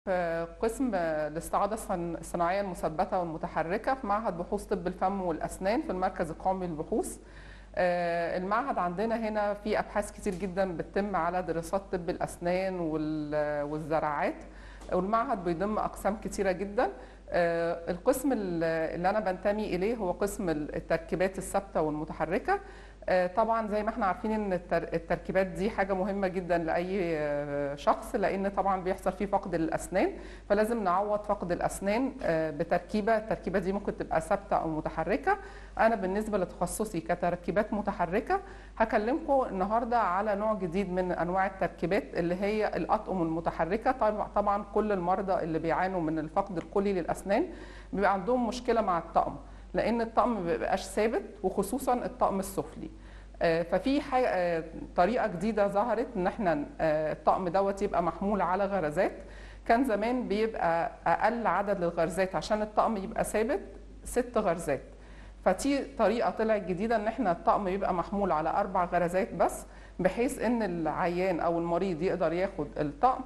في قسم الاستعاضة الصن- الصناعية المثبتة والمتحركة في معهد بحوث طب الفم والأسنان في المركز القومي للبحوث آه، المعهد عندنا هنا في أبحاث كتير جدا بتتم على دراسات طب الأسنان وال- والزراعات والمعهد بيضم أقسام كتيرة جدا آه، القسم ال- اللي أنا بنتمي إليه هو قسم التركيبات الثابتة والمتحركة آه، طبعا زي ما احنا عارفين ان التر- التركيبات دي حاجه مهمه جدا لاي آه، شخص لان طبعا بيحصل فيه فقد للاسنان فلازم نعوض فقد الاسنان آه، بتركيبه التركيبه دي ممكن تبقى ثابته او متحركه انا بالنسبه لتخصصي كتركيبات متحركه هكلمكم النهارده على نوع جديد من انواع التركيبات اللي هي الاطقم المتحركه طبعا طبعا كل المرضى اللي بيعانوا من الفقد الكلي للاسنان بيبقى عندهم مشكله مع الطقم لان الطقم ما بيبقاش ثابت وخصوصا الطقم السفلي آه، ففي حاجة آه، طريقه جديده ظهرت ان احنا آه، الطقم دوت يبقى محمول على غرزات كان زمان بيبقى اقل عدد للغرزات عشان الطقم يبقى ثابت ست غرزات فدي طريقه طلعت جديده ان احنا الطقم يبقى محمول على اربع غرزات بس بحيث ان العيان او المريض يقدر ياخد الطقم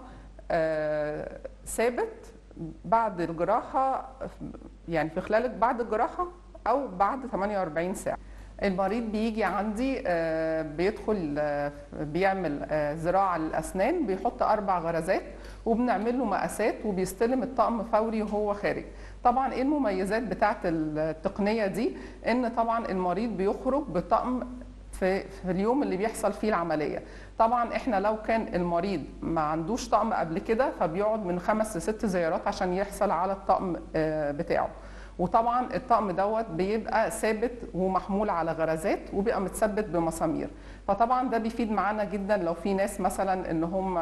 آه، ثابت بعد الجراحه يعني في خلال بعد الجراحه او بعد 48 ساعه المريض بيجي عندي آه، بيدخل آه، بيعمل آه، زراعه للاسنان بيحط اربع غرزات وبنعمل له مقاسات وبيستلم الطقم فوري وهو خارج طبعا ايه المميزات بتاعه التقنيه دي ان طبعا المريض بيخرج بطقم في, في اليوم اللي بيحصل فيه العمليه طبعا احنا لو كان المريض ما عندوش طقم قبل كده فبيقعد من خمس لست زيارات عشان يحصل على الطقم آه، بتاعه وطبعا الطقم دوت بيبقى ثابت ومحمول على غرزات وبيبقى متثبت بمسامير فطبعا ده بيفيد معانا جدا لو في ناس مثلا ان هم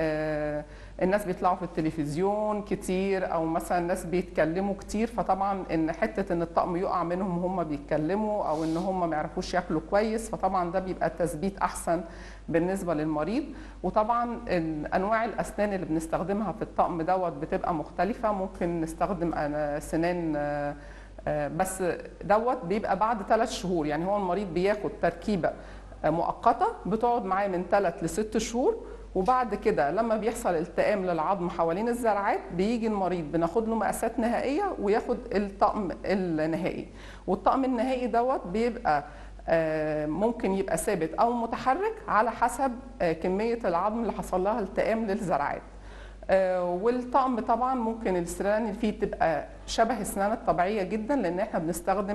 آه، الناس بيطلعوا في التلفزيون كتير او مثلا ناس بيتكلموا كتير فطبعا ان حته ان الطقم يقع منهم هم بيتكلموا او ان هم ما يعرفوش ياكلوا كويس فطبعا ده بيبقى التثبيت احسن بالنسبه للمريض وطبعا ال- انواع الاسنان اللي بنستخدمها في الطقم دوت بتبقى مختلفه ممكن نستخدم أنا- سنان آه، آه، بس دوت بيبقى بعد ثلاث شهور يعني هو المريض بياخد تركيبه آه، مؤقته بتقعد معاه من ثلاث لست شهور وبعد كده لما بيحصل التئام للعظم حوالين الزرعات بيجي المريض بناخد له مقاسات نهائيه وياخد الطقم النهائي والطقم النهائي دوت بيبقى آه، ممكن يبقى ثابت او متحرك على حسب آه، كميه العظم اللي حصل لها التئام للزرعات آه، والطقم طبعا ممكن السنان اللي فيه تبقى شبه السنان الطبيعيه جدا لان احنا بنستخدم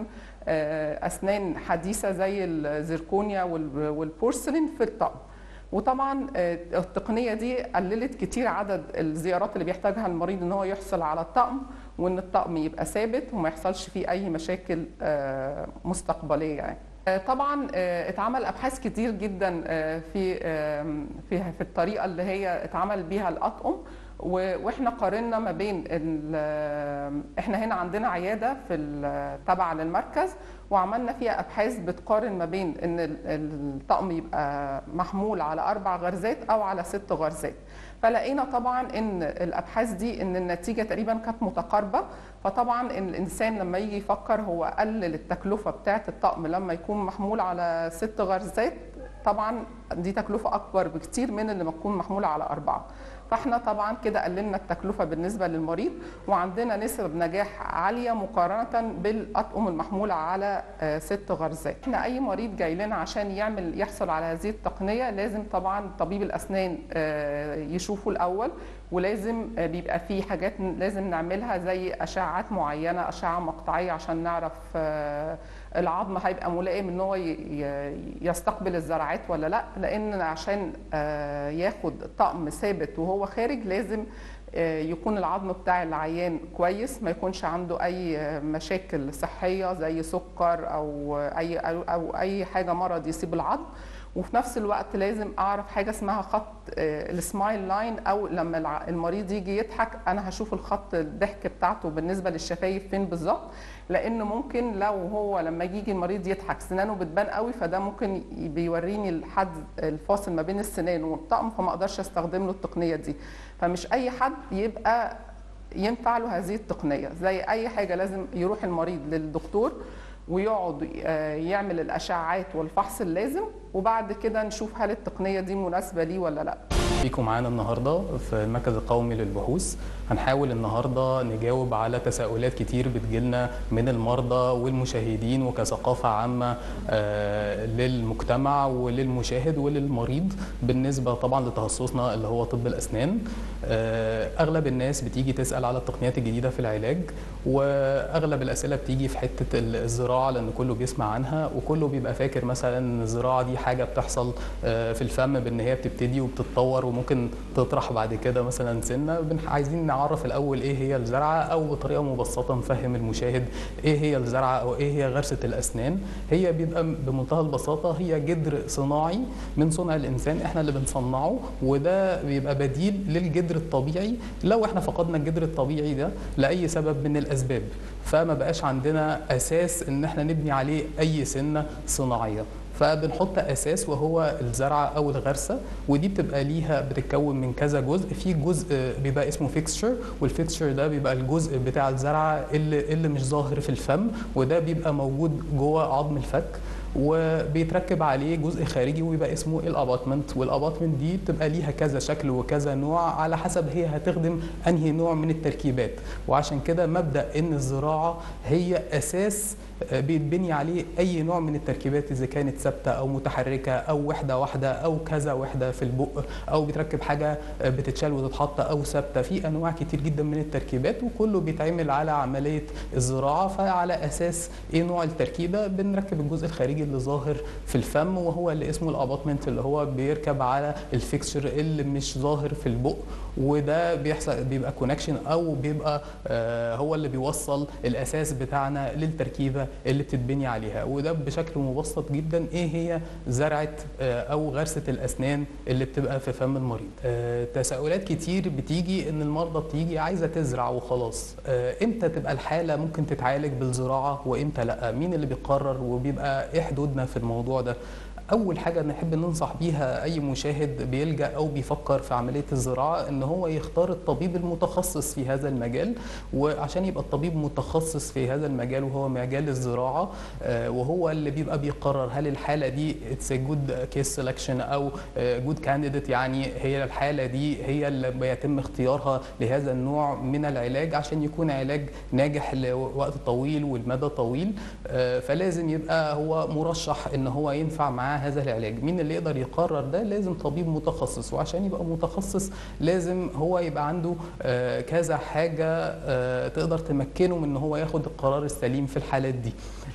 آه، اسنان حديثه زي الزركونيا وال- والبورسلين في الطقم وطبعا آه، التقنيه دي قللت كتير عدد الزيارات اللي بيحتاجها المريض ان هو يحصل على الطقم وان الطقم يبقى ثابت وما يحصلش فيه اي مشاكل آه، مستقبليه يعني آه، طبعا آه، اتعمل ابحاث كتير جدا آه، في آم، في في الطريقه اللي هي اتعمل بيها الاطقم و- واحنا قارنا ما بين ال- احنا هنا عندنا عياده في ال- تبع للمركز وعملنا فيها ابحاث بتقارن ما بين ان ال- الطقم يبقى محمول على اربع غرزات او على ست غرزات فلقينا طبعا ان الابحاث دي ان النتيجه تقريبا كانت متقاربه فطبعا الانسان لما يجي يفكر هو قلل التكلفه بتاعه الطقم لما يكون محمول على ست غرزات طبعا دي تكلفه اكبر بكتير من اللي ما تكون محموله على اربعه فاحنا طبعا كده قللنا التكلفه بالنسبه للمريض وعندنا نسب نجاح عاليه مقارنه بالاطقم المحموله على آه، ست غرزات احنا اي مريض جاي لنا عشان يعمل يحصل على هذه التقنيه لازم طبعا طبيب الاسنان آه، يشوفه الاول ولازم آه، بيبقى في حاجات لازم نعملها زي اشعات معينه اشعه مقطعيه عشان نعرف آه، العظم هيبقى ملائم ان هو ي- ي- يستقبل الزرعات ولا لا لان عشان آه، ياخد طقم ثابت وهو خارج لازم آه، يكون العظم بتاع العيان كويس ما يكونش عنده اي آه، مشاكل صحيه زي سكر او اي او, أو اي حاجه مرض يصيب العظم وفي نفس الوقت لازم اعرف حاجه اسمها خط آه، السمايل لاين او لما الع- المريض يجي يضحك انا هشوف الخط الضحك بتاعته بالنسبه للشفايف فين بالظبط لان ممكن لو هو لما يجي المريض يضحك سنانه بتبان قوي فده ممكن ي- بيوريني الحد الفاصل ما بين السنان والطقم فما اقدرش استخدم له التقنيه دي فمش اي حد يبقى ينفع له هذه التقنيه زي اي حاجه لازم يروح المريض للدكتور ويقعد آه، يعمل الاشعاعات والفحص اللازم وبعد كده نشوف هل التقنيه دي مناسبه ليه ولا لا بيكم معانا النهارده في المركز القومي للبحوث هنحاول النهارده نجاوب على تساؤلات كتير بتجيلنا من المرضى والمشاهدين وكثقافه عامه آه، للمجتمع وللمشاهد وللمريض بالنسبه طبعا لتخصصنا اللي هو طب الاسنان آه، اغلب الناس بتيجي تسال على التقنيات الجديده في العلاج واغلب الاسئله بتيجي في حته الزراعه لان كله بيسمع عنها وكله بيبقى فاكر مثلا ان الزراعه دي حاجه بتحصل آه، في الفم بان هي بتبتدي وبتتطور وممكن تطرح بعد كده مثلا سنه بن- عايزين نعرف الاول ايه هي الزرعه او بطريقه مبسطه نفهم المشاهد ايه هي الزرعه او ايه هي غرسه الاسنان هي بيبقى بمنتهى البساطه هي جدر صناعي من صنع الانسان احنا اللي بنصنعه وده بيبقى بديل للجدر الطبيعي لو احنا فقدنا الجدر الطبيعي ده لاي سبب من الاسباب فما بقاش عندنا اساس ان احنا نبني عليه اي سنه صناعيه فبنحط اساس وهو الزرعه او الغرسه ودي بتبقى ليها بتتكون من كذا جزء في جزء بيبقى اسمه فيكستشر والفيكستشر ده بيبقى الجزء بتاع الزرعه اللي اللي مش ظاهر في الفم وده بيبقى موجود جوه عظم الفك وبيتركب عليه جزء خارجي ويبقى اسمه الاباتمنت والاباتمنت دي بتبقى ليها كذا شكل وكذا نوع على حسب هي هتخدم انهي نوع من التركيبات وعشان كده مبدا ان الزراعه هي اساس آه، بيتبني عليه اي نوع من التركيبات اذا كانت ثابته او متحركه او وحده واحده او كذا وحده في البق او بتركب حاجه آه، بتتشال وتتحط او ثابته في انواع كتير جدا من التركيبات وكله بيتعمل على عمليه الزراعه فعلى اساس ايه نوع التركيبه بنركب الجزء الخارجي اللي ظاهر في الفم وهو اللي اسمه الاباطمنت اللي هو بيركب على الفيكسشر اللي مش ظاهر في البق وده بيحصل بيبقى كونكشن او بيبقى آه، هو اللي بيوصل الاساس بتاعنا للتركيبه اللي بتتبني عليها وده بشكل مبسط جدا ايه هي زرعه آه، او غرسه الاسنان اللي بتبقى في فم المريض آه، تساؤلات كتير بتيجي ان المرضى بتيجي عايزه تزرع وخلاص آه، امتى تبقى الحاله ممكن تتعالج بالزراعه وامتى لا مين اللي بيقرر وبيبقى ايه حدودنا في الموضوع ده اول حاجه نحب ننصح بيها اي مشاهد بيلجا او بيفكر في عمليه الزراعه ان هو يختار الطبيب المتخصص في هذا المجال وعشان يبقى الطبيب متخصص في هذا المجال وهو مجال الزراعه آه، وهو اللي بيبقى بيقرر هل الحاله دي اتس جود كيس سelection او جود كانديديت يعني هي الحاله دي هي اللي بيتم اختيارها لهذا النوع من العلاج عشان يكون علاج ناجح لوقت طويل والمدى طويل آه، فلازم يبقى هو مرشح ان هو ينفع معاه هذا العلاج مين اللي يقدر يقرر ده لازم طبيب متخصص وعشان يبقى متخصص لازم هو يبقى عنده آه، كذا حاجه آه، تقدر تمكنه من ان هو ياخد القرار السليم في الحالات دي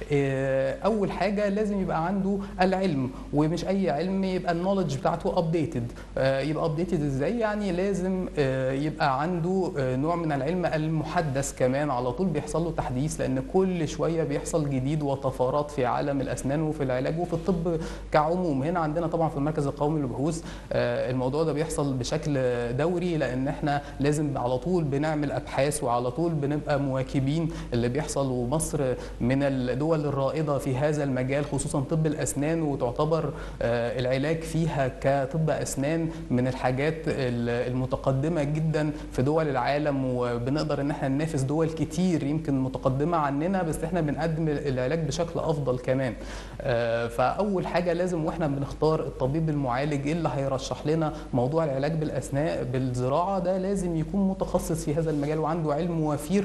آه، اول حاجه لازم يبقى عنده العلم ومش اي علم يبقى النولج بتاعته ابديتد يبقى ابديتد ازاي يعني لازم آه، يبقى عنده آه، نوع من العلم المحدث كمان على طول بيحصل له تحديث لان كل شويه بيحصل جديد وطفرات في عالم الاسنان وفي العلاج وفي الطب كعموم هنا عندنا طبعا في المركز القومي للبحوث آه، الموضوع ده بيحصل بشكل دوري لان احنا لازم على طول بنعمل ابحاث وعلى طول بنبقى مواكبين اللي بيحصل ومصر من الدول الرائده في هذا المجال خصوصا طب الاسنان وتعتبر آه، العلاج فيها كطب اسنان من الحاجات ال- المتقدمه جدا في دول العالم وبنقدر ان احنا ننافس دول كتير يمكن متقدمه عننا بس احنا بنقدم العلاج بشكل افضل كمان آه، فاول حاجه لازم واحنا بنختار الطبيب المعالج اللي هيرشح لنا موضوع العلاج بالاسنان بالزراعه ده لازم يكون متخصص في هذا المجال وعنده علم وفير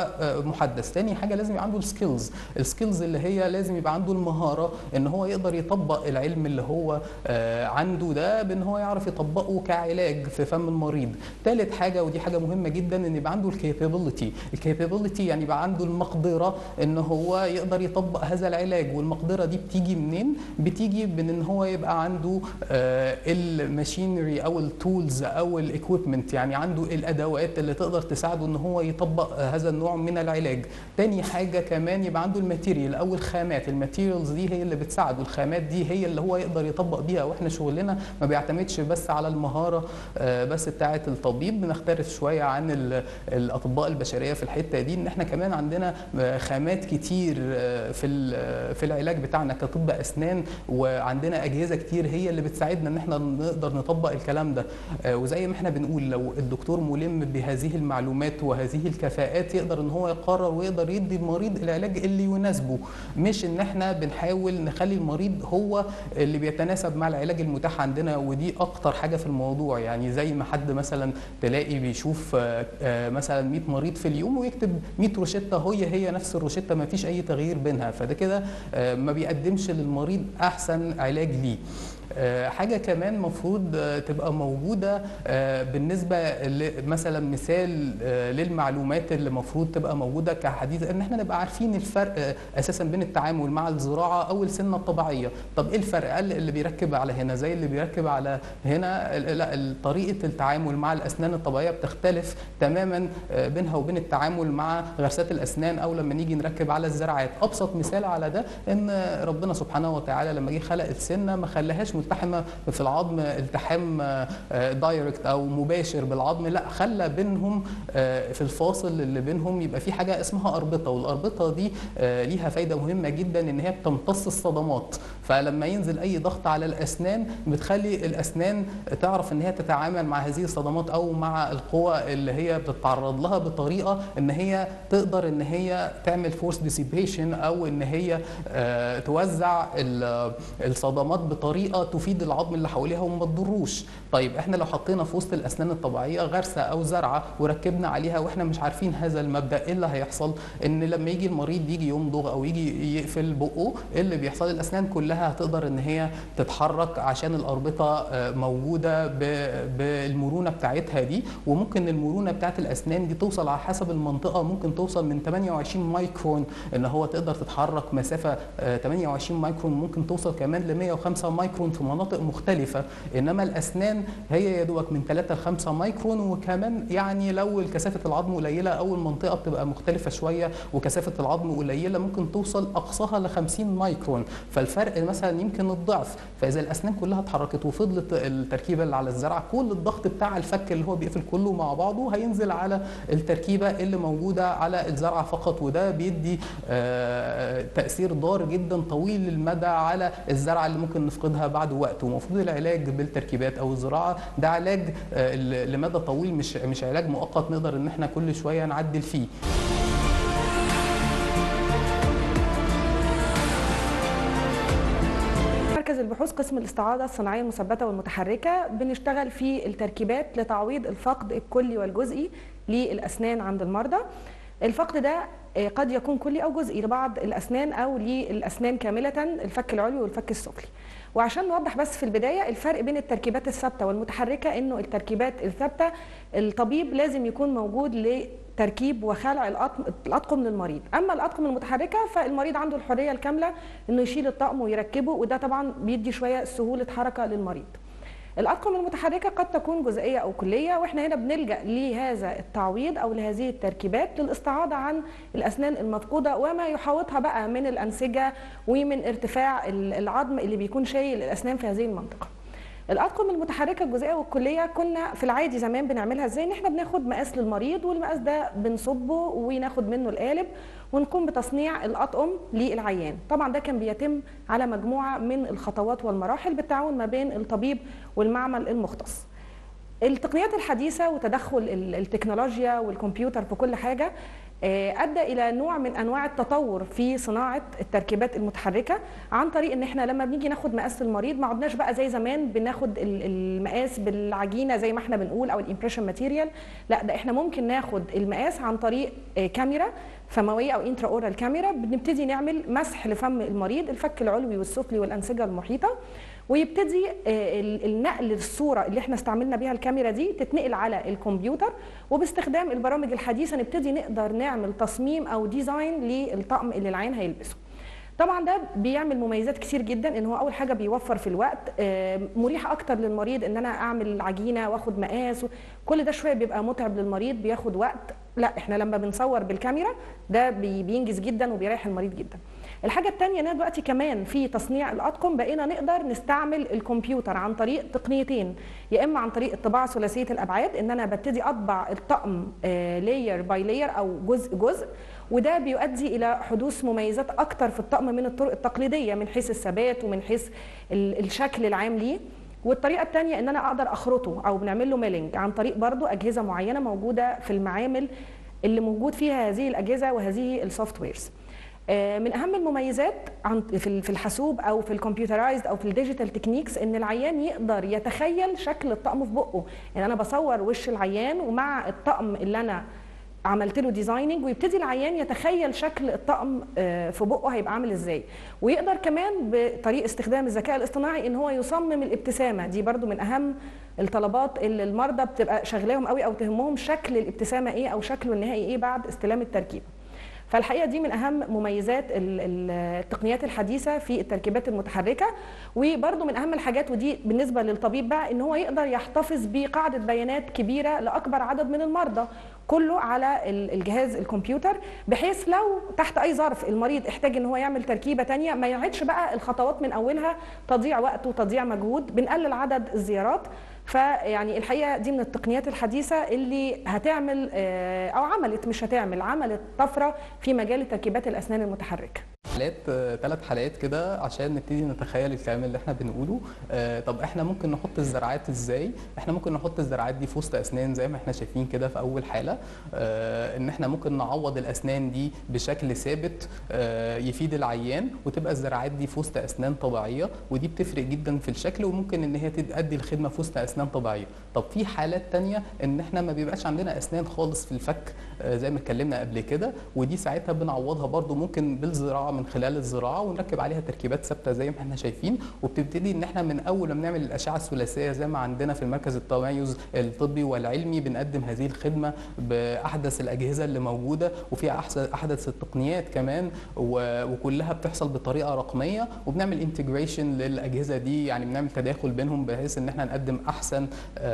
ومحدث تاني حاجه لازم يبقى عنده السكيلز السكيلز اللي هي لازم يبقى عنده المهاره ان هو يقدر يطبق العلم اللي هو آه، عنده ده بان هو يعرف يطبقه كعلاج في فم المريض تالت حاجه ودي حاجه مهمه جدا ان يبقى عنده الكابابيلتي الكابابيلتي يعني يبقى عنده المقدره ان هو يقدر يطبق هذا العلاج والمقدره دي بتيجي منين بتيجي من ان هو يبقى عنده الماشينري او التولز او الاكويبمنت يعني عنده الادوات اللي تقدر تساعده ان هو يطبق آه، هذا النوع من العلاج تاني حاجه كمان يبقى عنده الماتيريال او الخامات الماتيريالز دي هي اللي بتساعده الخامات دي هي اللي هو يقدر يطبق بيها واحنا شغلنا ما بيعتمدش بس على المهاره آه، بس بتاعه الطبيب بنختلف شويه عن ال- الاطباء البشريه في الحته دي ان احنا كمان عندنا آه، خامات كتير آه، في ال- في العلاج بتاعنا كطب اسنان و وعندنا اجهزه كتير هي اللي بتساعدنا ان احنا نقدر نطبق الكلام ده آه، وزي ما احنا بنقول لو الدكتور ملم بهذه المعلومات وهذه الكفاءات يقدر ان هو يقرر ويقدر يدي المريض العلاج اللي يناسبه مش ان احنا بنحاول نخلي المريض هو اللي بيتناسب مع العلاج المتاح عندنا ودي اكتر حاجه في الموضوع يعني زي ما حد مثلا تلاقي بيشوف آه، آه، مثلا 100 مريض في اليوم ويكتب 100 روشته هي هي نفس الروشته ما فيش اي تغيير بينها فده كده آه، ما بيقدمش للمريض احسن علاج ليه آه، حاجة كمان مفروض آه، تبقى موجودة آه، بالنسبة ل- مثلا مثال آه، للمعلومات اللي المفروض تبقى موجودة كحديث ان احنا نبقى عارفين الفرق آه، اساسا بين التعامل مع الزراعة او السنة الطبيعية طب ايه الفرق قال اللي بيركب على هنا زي اللي بيركب على هنا ال- لا ال- طريقة التعامل مع الاسنان الطبيعية بتختلف تماما آه، بينها وبين التعامل مع غرسات الاسنان او لما نيجي نركب على الزراعات ابسط مثال على ده ان ربنا سبحانه وتعالى لما جه خلق السنه ما خلاهاش ملتحمه في العظم التحام آه، آه، دايركت او مباشر بالعظم لا خلى بينهم آه، في الفاصل اللي بينهم يبقى في حاجه اسمها اربطه والاربطه دي آه، ليها فايده مهمه جدا ان هي بتمتص الصدمات فلما ينزل اي ضغط على الاسنان بتخلي الاسنان تعرف ان هي تتعامل مع هذه الصدمات او مع القوى اللي هي بتتعرض لها بطريقه ان هي تقدر ان هي تعمل فورس ديسيبيشن او ان هي آه، توزع ال- الصدمات بطريقه تفيد العظم اللي حواليها وما تضروش طيب احنا لو حطينا في وسط الاسنان الطبيعيه غرسه او زرعه وركبنا عليها واحنا مش عارفين هذا المبدا ايه اللي هيحصل ان لما يجي المريض يجي يمضغ او يجي يقفل بقه ايه اللي بيحصل الاسنان كلها هتقدر ان هي تتحرك عشان الاربطه آه، موجوده ب- بالمرونه بتاعتها دي وممكن المرونه بتاعت الاسنان دي توصل على حسب المنطقه ممكن توصل من 28 مايكرون ان هو تقدر تتحرك مسافه آه، 28 مايكرون ممكن توصل كمان ل 105 مايكرون في مناطق مختلفه انما الاسنان هي يا دوبك من 3 ل 5 مايكرون وكمان يعني لو كثافه العظم قليله او المنطقه بتبقى مختلفه شويه وكثافه العظم قليله ممكن توصل اقصاها ل 50 مايكرون فالفرق مثلا يمكن الضعف فاذا الاسنان كلها اتحركت وفضلت التركيبه اللي على الزرع كل الضغط بتاع الفك اللي هو بيقفل كله مع بعضه هينزل على التركيبه اللي موجوده على الزرع فقط وده بيدي آه، تاثير ضار جدا طويل المدى على الزرعه اللي ممكن نفقدها بعد وقت ومفروض العلاج بالتركيبات او الزراعه ده علاج آه، لمدى طويل مش مش علاج مؤقت نقدر ان احنا كل شويه نعدل فيه مركز البحوث قسم الاستعاضة الصناعية المثبتة والمتحركة بنشتغل في التركيبات لتعويض الفقد الكلي والجزئي للأسنان عند المرضى الفقد ده آه، قد يكون كلي أو جزئي لبعض الأسنان أو للأسنان كاملة الفك العلوي والفك السفلي وعشان نوضح بس في البداية الفرق بين التركيبات الثابتة والمتحركة إنه التركيبات الثابتة الطبيب لازم يكون موجود لتركيب وخلع الأطم- الأطقم للمريض أما الأطقم المتحركة فالمريض عنده الحرية الكاملة إنه يشيل الطقم ويركبه وده طبعا بيدي شوية سهولة حركة للمريض الأطقم المتحركة قد تكون جزئية أو كلية وإحنا هنا بنلجأ لهذا التعويض أو لهذه التركيبات للاستعاضة عن الأسنان المفقودة وما يحاوطها بقى من الأنسجة ومن ارتفاع ال- العظم اللي بيكون شايل الأسنان في هذه المنطقة الأطقم المتحركة الجزئية والكلية كنا في العادي زمان بنعملها ازاي ان احنا بناخد مقاس للمريض والمقاس ده بنصبه وناخد منه القالب ونقوم بتصنيع الأطقم للعيان طبعا ده كان بيتم على مجموعة من الخطوات والمراحل بالتعاون ما بين الطبيب والمعمل المختص التقنيات الحديثة وتدخل ال- التكنولوجيا والكمبيوتر في كل حاجة آه، أدى إلى نوع من أنواع التطور في صناعة التركيبات المتحركة عن طريق إن إحنا لما بنيجي ناخد مقاس المريض ما عدناش بقى زي زمان بناخد ال- المقاس بالعجينة زي ما إحنا بنقول أو الإمبريشن ماتيريال لا ده إحنا ممكن ناخد المقاس عن طريق آه، كاميرا فمويه او انترا اورال كاميرا بنبتدي نعمل مسح لفم المريض الفك العلوي والسفلي والانسجه المحيطه ويبتدي آه، ال- النقل الصوره اللي احنا استعملنا بيها الكاميرا دي تتنقل على الكمبيوتر وباستخدام البرامج الحديثه نبتدي نقدر نعمل تصميم او ديزاين للطقم اللي العين هيلبسه طبعا ده بيعمل مميزات كتير جدا ان هو اول حاجه بيوفر في الوقت آه، مريح اكتر للمريض ان انا اعمل عجينه واخد مقاس كل ده شويه بيبقى متعب للمريض بياخد وقت لا احنا لما بنصور بالكاميرا ده بي- بينجز جدا وبيريح المريض جدا الحاجه الثانيه ان دلوقتي كمان في تصنيع الاطقم بقينا نقدر نستعمل الكمبيوتر عن طريق تقنيتين يا اما عن طريق الطباعه ثلاثيه الابعاد ان انا ببتدي اطبع الطقم لاير باي لاير او جزء جزء وده بيؤدي الى حدوث مميزات اكتر في الطقم من الطرق التقليديه من حيث الثبات ومن حيث ال- الشكل العام ليه والطريقه الثانيه ان انا اقدر اخرطه او بنعمل له ميلنج عن طريق برضو اجهزه معينه موجوده في المعامل اللي موجود فيها هذه الاجهزه وهذه السوفت ويرز آه، من اهم المميزات عن في ال- في الحاسوب او في الكمبيوترايزد او في الديجيتال تكنيكس ان العيان يقدر يتخيل شكل الطقم في بقه يعني انا بصور وش العيان ومع الطقم اللي انا عملت له ديزايننج ويبتدي العيان يتخيل شكل الطقم آه، في بقه هيبقى عامل ازاي ويقدر كمان بطريق استخدام الذكاء الاصطناعي ان هو يصمم الابتسامه دي برضو من اهم الطلبات اللي المرضى بتبقى شغلاهم قوي او تهمهم شكل الابتسامه ايه او شكله النهائي ايه بعد استلام التركيبه فالحقيقه دي من اهم مميزات ال- ال- التقنيات الحديثه في التركيبات المتحركه وبرده من اهم الحاجات ودي بالنسبه للطبيب بقى ان هو يقدر يحتفظ بقاعده بيانات كبيره لاكبر عدد من المرضى كله على ال- الجهاز الكمبيوتر بحيث لو تحت اي ظرف المريض احتاج ان هو يعمل تركيبه تانية ما يعيدش بقى الخطوات من اولها تضيع وقت وتضيع مجهود بنقلل عدد الزيارات فيعني الحقيقه دي من التقنيات الحديثه اللي هتعمل آه، او عملت مش هتعمل عملت طفره في مجال تركيبات الاسنان المتحركه حالات ثلاث حالات كده عشان نبتدي نتخيل الكلام اللي احنا بنقوله آه، طب احنا ممكن نحط الزرعات ازاي احنا ممكن نحط الزرعات دي في وسط اسنان زي ما احنا شايفين كده في اول حاله آه، ان احنا ممكن نعوض الاسنان دي بشكل ثابت آه، يفيد العيان وتبقى الزرعات دي في وسط اسنان طبيعيه ودي بتفرق جدا في الشكل وممكن ان هي تؤدي الخدمه في وسط اسنان طبيعيه طب في حالات تانية ان احنا ما بيبقاش عندنا اسنان خالص في الفك آه، زي ما اتكلمنا قبل كده ودي ساعتها بنعوضها برضو ممكن بالزراعه من خلال الزراعه ونركب عليها تركيبات ثابته زي ما احنا شايفين وبتبتدي ان احنا من اول ما بنعمل الاشعه الثلاثيه زي ما عندنا في المركز التميز الطبي والعلمي بنقدم هذه الخدمه باحدث الاجهزه اللي موجوده وفيها احسن احدث التقنيات كمان و- وكلها بتحصل بطريقه رقميه وبنعمل انتجريشن للاجهزه دي يعني بنعمل تداخل بينهم بحيث ان احنا نقدم احسن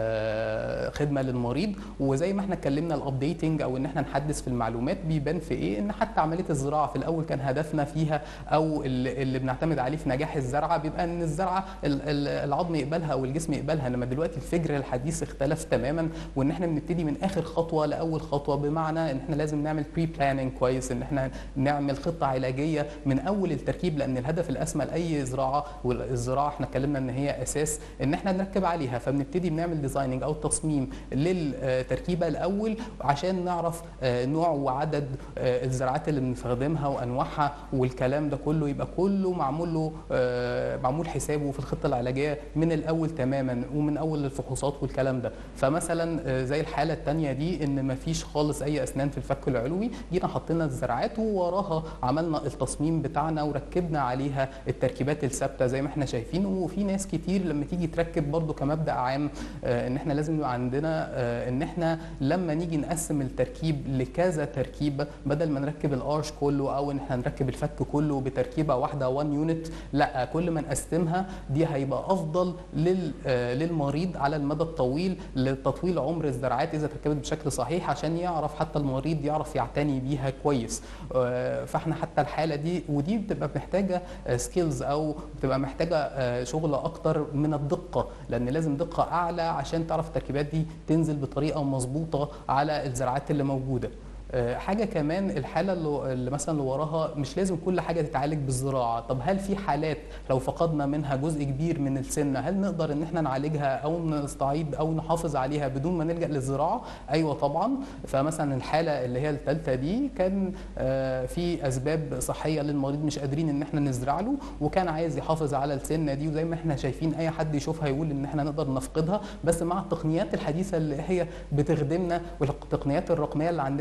آه، خدمه للمريض وزي ما احنا اتكلمنا الابديتنج او ان احنا نحدث في المعلومات بيبان في ايه ان حتى عمليه الزراعه في الاول كان هدفنا فيها او اللي اللي بنعتمد عليه في نجاح الزرعه بيبقى ان الزرعه ال- ال- العظم يقبلها او الجسم يقبلها انما دلوقتي الفكر الحديث اختلف تماما وان احنا بنبتدي من اخر خطوه لاول خطوه بمعنى ان احنا لازم نعمل بري بلاننج كويس ان احنا نعمل خطه علاجيه من اول التركيب لان الهدف الاسمى لاي زراعه والزراعه احنا اتكلمنا ان هي اساس ان احنا نركب عليها فبنبتدي بنعمل ديزايننج او تصميم للتركيبه الاول عشان نعرف آه، نوع وعدد آه، الزراعات اللي بنستخدمها وانواعها والكلام ده كله يبقى كله معمول له آه، معمول حسابه في الخطه العلاجيه من الاول تماما ومن اول الفحوصات والكلام ده فمثلا آه، زي الحاله الثانيه دي ان ما فيش خالص اي اسنان في الفك العلوي جينا حطينا الزراعات ووراها عملنا التصميم بتاعنا وركبنا عليها التركيبات الثابته زي ما احنا شايفين وفي ناس كتير لما تيجي تركب برضو كمبدا عام آه، ان احنا لازم يبقى عندنا آه، ان احنا لما نيجي نقسم التركيب لكذا تركيبه بدل ما نركب الارش كله او ان احنا نركب الفك كله بتركيبه واحده 1 يونت لا كل ما نقسمها دي هيبقى افضل لل آه، للمريض على المدى الطويل لتطويل عمر الزراعات اذا اتركبت بشكل صحيح عشان يعرف حتى المريض يعرف يعتني بيها كويس آه، فاحنا حتى الحاله دي ودي بتبقى محتاجه سكيلز او بتبقى محتاجه آه، شغل اكتر من الدقه لان لازم دقه اعلى عشان تعرف التركيبات دي تنزل بطريقه مظبوطه على الزراعات اللي موجوده آه، حاجه كمان الحاله اللي اللي مثلا اللي وراها مش لازم كل حاجه تتعالج بالزراعه طب هل في حالات لو فقدنا منها جزء كبير من السنه هل نقدر ان احنا نعالجها او نستعيد او نحافظ عليها بدون ما نلجا للزراعه ايوه طبعا فمثلا الحاله اللي هي الثالثه دي كان آه، في اسباب صحيه للمريض مش قادرين ان احنا نزرع له وكان عايز يحافظ على السنه دي وزي ما احنا شايفين اي حد يشوفها يقول ان احنا نقدر نفقدها بس مع التقنيات الحديثه اللي هي بتخدمنا والتقنيات الرقميه اللي عندنا حتى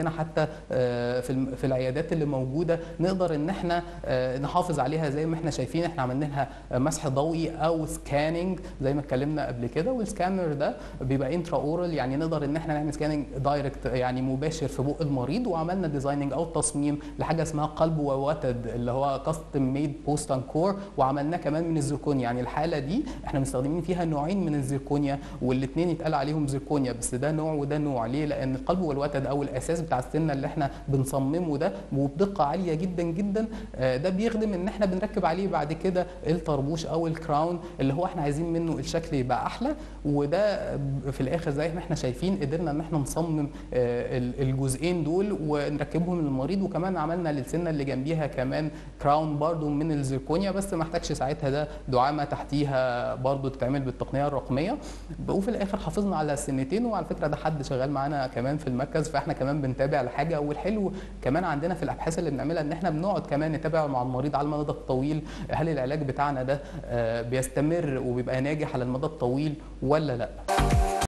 حتى آه، في الم- في العيادات اللي موجوده نقدر ان احنا آه، نحافظ عليها زي ما احنا شايفين احنا عملنا لها مسح ضوئي او سكاننج زي ما اتكلمنا قبل كده والسكانر ده بيبقى انترا اورال يعني نقدر ان احنا نعمل سكاننج دايركت يعني مباشر في بق المريض وعملنا ديزايننج او تصميم لحاجه اسمها قلب ووتد اللي هو كاستم ميد بوست ان كور وعملناه كمان من الزركونيا يعني الحاله دي احنا مستخدمين فيها نوعين من الزركونيا والاثنين يتقال عليهم زركونيا بس ده نوع وده نوع ليه لان القلب والوتد او الاساس بتاع السنه اللي احنا بنصممه ده وبدقه عاليه جدا جدا آه، ده بيخدم ان احنا بنركب عليه بعد كده الطربوش او الكراون اللي هو احنا عايزين منه الشكل يبقى احلى وده في الاخر زي ما احنا شايفين قدرنا ان احنا نصمم آه، ال- الجزئين دول ونركبهم للمريض وكمان عملنا للسنه اللي جنبيها كمان كراون برضو من الزركونيا بس ما احتاجش ساعتها ده دعامه تحتيها برضو تتعمل بالتقنيه الرقميه وفي الاخر حافظنا على السنتين وعلى فكره ده حد شغال معانا كمان في المركز فاحنا كمان بنتابع الحاجه والحلو كمان عندنا في الابحاث اللي بنعملها ان احنا بنقعد كمان نتابع مع المريض على المدى الطويل هل العلاج بتاعنا ده آه، بيستمر وبيبقى ناجح على المدى الطويل ولا لا